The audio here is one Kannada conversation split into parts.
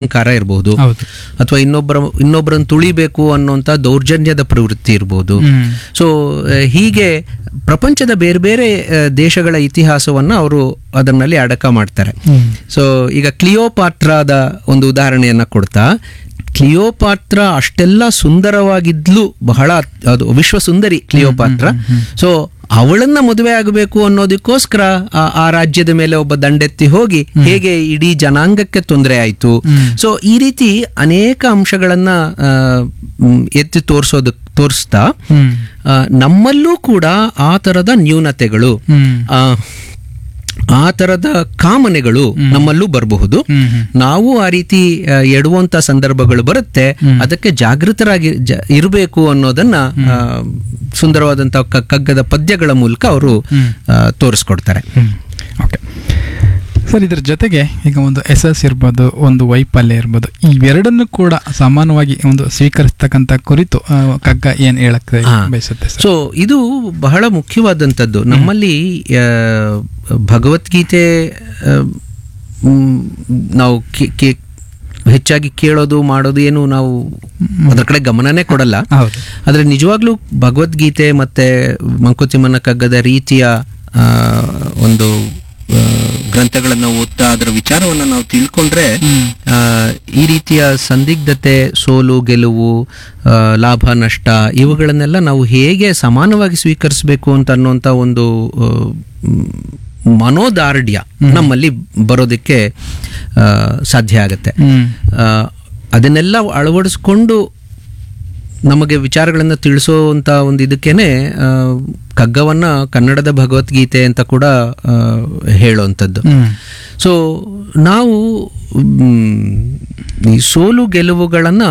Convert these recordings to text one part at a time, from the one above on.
ಅಹಂಕಾರ ಇರಬಹುದು ಹೌದು ಅಥವಾ ಇನ್ನೊಬ್ಬರ ಇನ್ನೊಬ್ಬರನ್ನು ತುಳಿಬೇಕು ಅನ್ನುವಂಥ ದೌರ್ಜನ್ಯದ ಪ್ರವೃತ್ತಿ ಇರ್ಬೋದು ಹ್ಮ್. ಸೊ ಹೀಗೆ ಪ್ರಪಂಚದ ಬೇರೆ ಬೇರೆ ಆ, ದೇಶಗಳ ಇತಿಹಾಸವನ್ನ ಅವರು ಅದರಲ್ಲಿ ಅಡಕ ಮಾಡ್ತಾರೆ ಹ್ಮ್. ಸೊ ಈಗ ಕ್ಲಿಯೋಪಾಟ್ರಾದ ಒಂದು ಉದಾಹರಣೆಯನ್ನ ಕೊಡ್ತಾ ಕ್ಲಿಯೋಪಾತ್ರ ಅಷ್ಟೆಲ್ಲ ಸುಂದರವಾಗಿದ್ಲು ಬಹಳ ಅದು ವಿಶ್ವ ಸುಂದರಿ ಕ್ಲಿಯೋಪಾತ್ರ ಸೊ ಅವಳನ್ನ ಮದುವೆ ಆಗಬೇಕು ಅನ್ನೋದಕ್ಕೋಸ್ಕರ ಆ- ಆ ರಾಜ್ಯದ ಮೇಲೆ ಒಬ್ಬ ದಂಡೆತ್ತಿ ಹೋಗಿ ಹೇಗೆ ಇಡೀ ಜನಾಂಗಕ್ಕೆ ತೊಂದರೆ ಆಯ್ತು ಸೊ ಈ ರೀತಿ ಅನೇಕ ಅಂಶಗಳನ್ನ ಆ, ಮ್, ಎತ್ತಿ ತೋರಿಸೋದು ತೋರಿಸ್ತಾ ಹ್ಮ್. ಆ, ನಮ್ಮಲ್ಲೂ ಕೂಡ ಆ ತರದ ನ್ಯೂನತೆಗಳು ಹ್ಮ್. ಆ, ಆ ತರದ ಕಾಮನೆಗಳು ನಮ್ಮಲ್ಲೂ ಬರಬಹುದು ಹ್ಮ್. ಹ್ಮ್. ನಾವು ಆ ರೀತಿ ಆ, ಎಡುವಂತ ಸಂದರ್ಭಗಳು ಬರುತ್ತೆ ಅದಕ್ಕೆ ಜಾಗೃತರಾಗಿ ಜ- ಇರಬೇಕು ಅನ್ನೋದನ್ನ ಆ, ಸುಂದರವಾದಂತ ಕ- ಕಗ್ಗದ ಪದ್ಯಗಳ ಮೂಲಕ ಅವರು ತೋರಿಸ್ಕೊಡ್ತಾರೆ ಹ್ಮ್. ಓಕೆ ಸರ್ ಇದ್ರ ಜೊತೆಗೆ ಈಗ ಒಂದು ಎಸ್ ಇರ್ಬೋದು ಒಂದು ವೈಫಲ್ಯ ಇರ್ಬೋದು ಇವೆರಡನ್ನು ಕೂಡ ಸಮಾನವಾಗಿ ಒಂದು ಸ್ವೀಕರಿಸ್ತಕ್ಕಂಥ ಕುರಿತು ಆ, ಕಗ್ಗ ಏನ್ ಹೇಳಕ್ ಹಾ. ಬಯಸುತ್ತೆ ಸರ್ ಸೊ ಇದು ಬಹಳ ಮುಖ್ಯವಾದಂಥದ್ದು ನಮ್ಮಲ್ಲಿ ಆ, ಭಗವದ್ಗೀತೆ ಆ, ಮ್, ನಾವು ಕೇ- ಕೇ- ಹೆಚ್ಚಾಗಿ ಕೇಳೋದು ಮಾಡೋದು ಏನು ನಾವು ಅದ್ರ ಕಡೆ ಗಮನನೇ ಕೊಡಲ್ಲ ಹೌದು ಆದರೆ ನಿಜವಾಗ್ಲೂ ಭಗವದ್ಗೀತೆ ಮತ್ತೆ ಮಂಕುತಿಮ್ಮನ ಕಗ್ಗದ ರೀತಿಯ ಆ, ಒಂದು ಆ, ಗ್ರಂಥಗಳನ್ನ ಓದ್ತಾ ಅದರ ವಿಚಾರವನ್ನು ನಾವು ತಿಳ್ಕೊಂಡ್ರೆ ಆ, ಈ ರೀತಿಯ ಸಂದಿಗ್ಧತೆ ಸೋಲು ಗೆಲುವು ಆ, ಲಾಭ ನಷ್ಟ ಇವುಗಳನ್ನೆಲ್ಲ ನಾವು ಹೇಗೆ ಸಮಾನವಾಗಿ ಸ್ವೀಕರಿಸಬೇಕು ಅಂತ ಅನ್ನುವಂಥ ಒಂದು ಆ, ಮ್, ಮನೋದಾರ್ಢ್ಯ ನಮ್ಮಲ್ಲಿ ಬರೋದಕ್ಕೆ ಆ, ಸಾಧ್ಯ ಆಗತ್ತೆ ಹ್ಮ್ ಆ, ಅದನ್ನೆಲ್ಲ ಅಳವಡಿಸ್ಕೊಂಡು ನಮಗೆ ವಿಚಾರಗಳನ್ನು ತಿಳಿಸೋವಂಥ ಒಂದು ಇದಕ್ಕೇನೆ ಆ, ಕಗ್ಗವನ್ನ ಕನ್ನಡದ ಭಗವದ್ಗೀತೆ ಅಂತ ಕೂಡ ಆ, ಹೇಳೋವಂಥದ್ದು ಹ್ಮ್ ಸೊ ನಾವು ಮ್, ಈ ಸೋಲು ಗೆಲುವುಗಳನ್ನ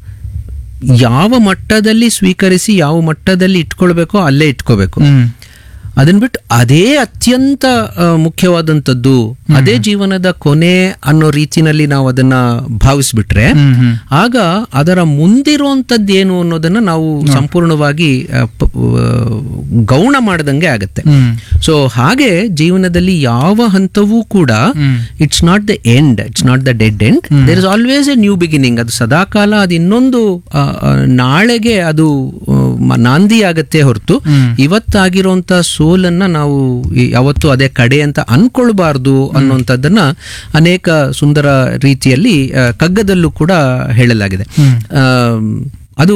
ಯಾವ ಮಟ್ಟದಲ್ಲಿ ಸ್ವೀಕರಿಸಿ ಯಾವ ಮಟ್ಟದಲ್ಲಿ ಇಟ್ಕೊಳ್ಬೇಕೋ ಅಲ್ಲೇ ಇಟ್ಕೋಬೇಕು ಹ್ಮ್ ಅದನ್ ಬಿಟ್ಟು ಅದೇ ಅತ್ಯಂತ ಆ, ಮುಖ್ಯವಾದಂಥದ್ದು ಅದೇ ಜೀವನದ ಕೊನೆ ಅನ್ನೋ ರೀತಿನಲ್ಲಿ ನಾವು ಅದನ್ನ ಭಾವಿಸ್ಬಿಟ್ರೆ ಹ್ಮ್ ಹ್ಮ್ ಆಗ ಅದರ ಮುಂದಿರುವಂಥದ್ದು ಏನು ಅನ್ನೋದನ್ನ ನಾವು ಸಂಪೂರ್ಣವಾಗಿ ಆ, ಪ- ಆ, ಗೌಣ ಮಾಡದಂಗೆ ಆಗತ್ತೆ ಹ್ಮ್ ಸೊ ಹಾಗೆ ಜೀವನದಲ್ಲಿ ಯಾವ ಹಂತವೂ ಕೂಡ hmm. It's not the end it's not the dead end there is always a new beginning ಅದು ಸದಾಕಾಲ ಅದು ಇನ್ನೊಂದು ಆ, ಆ, ನಾಳೆಗೆ ಅದು ಆ, ಮ- ನಾಂದಿ ಆಗತ್ತೆ ಹೊರತು ಹ್ಮ್. ಇವತ್ತಾಗಿರುವಂತ ಸೋಲನ್ನ ನಾವು ಈ- ಯಾವತ್ತೂ ಅದೇ ಕಡೆ ಅಂತ ಅನ್ಕೊಳ್ಬಾರ್ದು ಅನ್ನುವಂಥದ್ದನ್ನ ಅನೇಕ ಸುಂದರ ರೀತಿಯಲ್ಲಿ ಆ, ಕಗ್ಗದಲ್ಲೂ ಕೂಡ ಹೇಳಲಾಗಿದೆ ಹ್ಮ್. ಆ, ಅದು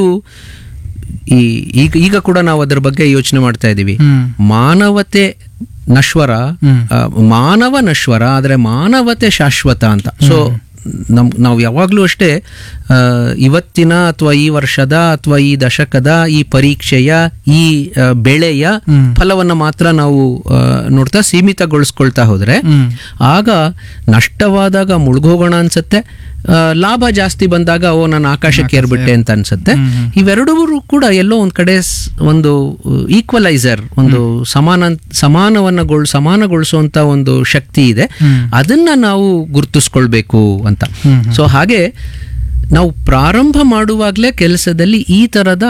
ಈ ಈಗ ಈಗ ಕೂಡ ನಾವು ಅದರ ಬಗ್ಗೆ ಯೋಚನೆ ಮಾಡ್ತಾ ಇದ್ದೀವಿ ಹ್ಮ್ ಮಾನವತೆ ನಶ್ವರ ಹ್ಮ್. ಆ, ಮಾನವ ನಶ್ವರ ಆದರೆ ಮಾನವತೆ ಶಾಶ್ವತ ಅಂತ ಸೊ ನಮ್ ನಾವು ಯಾವಾಗಲೂ ಅಷ್ಟೇ ಆ, ಇವತ್ತಿನ ಅಥವಾ ಈ ವರ್ಷದ ಅಥವಾ ಈ ದಶಕದ ಈ ಪರೀಕ್ಷೆಯ ಈ ಆ, ಬೆಳೆಯ ಹ್ಮ್. ಫಲವನ್ನ ಮಾತ್ರ ನಾವು ಆ, ನೋಡ್ತಾ ಸೀಮಿತಗೊಳಿಸ್ಕೊಳ್ತಾ ಹೋದ್ರೆ ಹ್ಮ್ ಆಗ ನಷ್ಟವಾದಾಗ ಮುಳುಗೋಗೋಣ ಅನ್ಸುತ್ತೆ ಆ, ಲಾಭ ಜಾಸ್ತಿ ಬಂದಾಗ ಓ ನಾನು ಆಕಾಶಕ್ಕೆ ಏರ್ಬಿಟ್ಟೆ ಅಂತ ಅನ್ಸುತ್ತೆ ಹ್ಮ್, ಹ್ಮ್. ಇವೆರಡೂ ಕೂಡ ಎಲ್ಲೋ ಒಂದ್ ಕಡೆ ಸ್- ಒಂದು ಈಕ್ವಲೈಸರ್ ಒಂದು ಸಮಾನ ಸಮಾನವನ್ನ ಗೊಳ್ ಸಮಾನಗೊಳಿಸುವಂತ ಒಂದು ಶಕ್ತಿ ಇದೆ ಹ್ಮ್. ಅದನ್ನ ನಾವು ಗುರುತಿಸ್ಕೊಳ್ಬೇಕು ಅಂತ ಹ್ಮ್, ಸೊ ಹಾಗೆ ನಾವು ಪ್ರಾರಂಭ ಮಾಡುವಾಗಲೇ ಕೆಲಸದಲ್ಲಿ ಈ ತರದ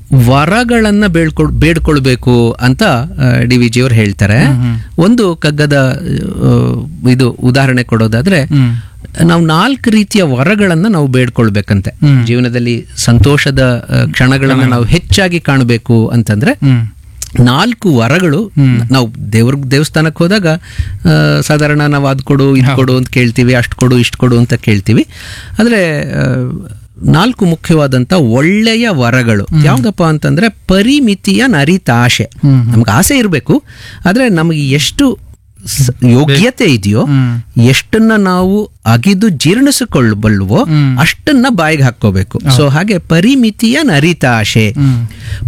ವರಗಳನ್ನ ಬೇಡ್ಕೊಳ್ ಬೇಡ್ಕೊಳ್ಬೇಕು ಅಂತ ಡಿ ವಿ ಜಿಯವರು ಹೇಳ್ತಾರೆ ಒಂದು ಕಗ್ಗದ ಆ, ಇದು ಉದಾಹರಣೆ ಕೊಡೋದಾದ್ರೆ ಹ್ಮ್ ನಾವು ನಾಲ್ಕು ರೀತಿಯ ವರಗಳನ್ನ ನಾವು ಬೇಡ್ಕೊಳ್ಬೇಕಂತೆ ಹ್ಮ್. ಜೀವನದಲ್ಲಿ ಸಂತೋಷದ ಆ, ಕ್ಷಣಗಳನ್ನ ನಾವು ಹೆಚ್ಚಾಗಿ ಕಾಣಬೇಕು ಅಂತಂದ್ರೆ ಹ್ಮ್ ನಾಲ್ಕು ವರಗಳು ನಾವು ದೇವ್ರ ದೇವಸ್ಥಾನಕ್ಕೆ ಹೋದಾಗ ಆ, ಸಾಧಾರಣ ನಾವು ಅದ್ ಕೊಡು ಇದು ಕೊಡು ಅಂತ ಕೇಳ್ತೀವಿ ಅಷ್ಟು ಕೊಡು ಇಷ್ಟು ಕೊಡು ಅಂತ ಕೇಳ್ತೀವಿ ಆದ್ರೆ ಆ, ನಾಲ್ಕು ಮುಖ್ಯವಾದಂತ ಒಳ್ಳೆಯ ವರಗಳು ಯಾವ್ದಪ್ಪ ಅಂತಂದ್ರೆ ಪರಿಮಿತಿಯ ನರಿತಾಶೆ ಹ್ಮ್. ನಮ್ಗೆ ಆಸೆ ಇರಬೇಕು ಆದ್ರೆ ನಮಗೆ ಎಷ್ಟು ಸ- ಯೋಗ್ಯತೆ ಇದೆಯೋ ಹ್ಮ್. ಎಷ್ಟನ್ನ ನಾವು ಅಗಿದು ಜೀರ್ಣಿಸಿಕೊಳ್ಳಬಲ್ವೋ ಹ್ಮ್. ಅಷ್ಟನ್ನ ಬಾಯಿಗೆ ಹಾಕೋಬೇಕು ಸೊ ಹಾಗೆ ಪರಿಮಿತಿಯ ನರಿತಾಶೆ ಹ್ಮ್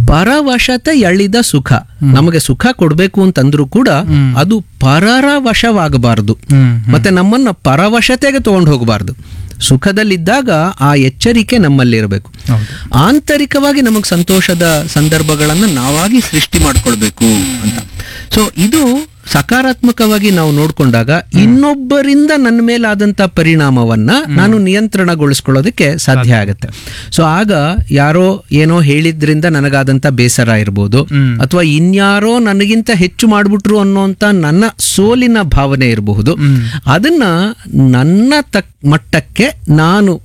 ಪರವಶತೆ ಎಳಿದ ಸುಖ ನಮಗೆ ಸುಖ ಕೊಡ್ಬೇಕು ಅಂತಂದ್ರೂ ಕೂಡ ಅದು ಪರರ ವಶವಾಗಬಾರದು ಹ್ಮ್ ಮತ್ತೆ ನಮ್ಮನ್ನ ಪರವಶತೆಗೆ ತಗೊಂಡು ಹೋಗಬಾರ್ದು ಸುಖದಲ್ಲಿದ್ದಾಗ ಆ ಎಚ್ಚರಿಕೆ ನಮ್ಮಲ್ಲಿರಬೇಕು ಹೌದು ಆಂತರಿಕವಾಗಿ ನಮಗೆ ಸಂತೋಷದ ಸಂದರ್ಭಗಳನ್ನ ನಾವಾಗಿ ಸೃಷ್ಟಿ ಮಾಡ್ಕೊಳ್ಬೇಕು ಅಂತ ಸೊ ಇದು ಸಕಾರಾತ್ಮಕವಾಗಿ ನಾವು ನೋಡ್ಕೊಂಡಾಗ ಇನ್ನೊಬ್ಬರಿಂದ ನನ್ನ ಮೇಲಾದಂತ ಪರಿಣಾಮವನ್ನ ನಾನು ನಿಯಂತ್ರಣಗೊಳಿಸ್ಕೊಳ್ಳೋದಕ್ಕೆ ಸಾಧ್ಯ ಆಗುತ್ತೆ ಸೊ ಆಗ ಯಾರೋ ಏನೋ ಹೇಳಿದ್ರಿಂದ ನನಗಾದಂತ ಬೇಸರ ಇರ್ಬೋದು ಹ್ಮ್. ಅಥವಾ ಇನ್ಯಾರೋ ನನಗಿಂತ ಹೆಚ್ಚು ಮಾಡ್ಬಿಟ್ರು ಅನ್ನೋಂತ ನನ್ನ ಸೋಲಿನ ಭಾವನೆ ಇರಬಹುದು ಹ್ಮ್. ಅದನ್ನ ನನ್ನ ತಕ್ ಮಟ್ಟಕ್ಕೆ ನಾನು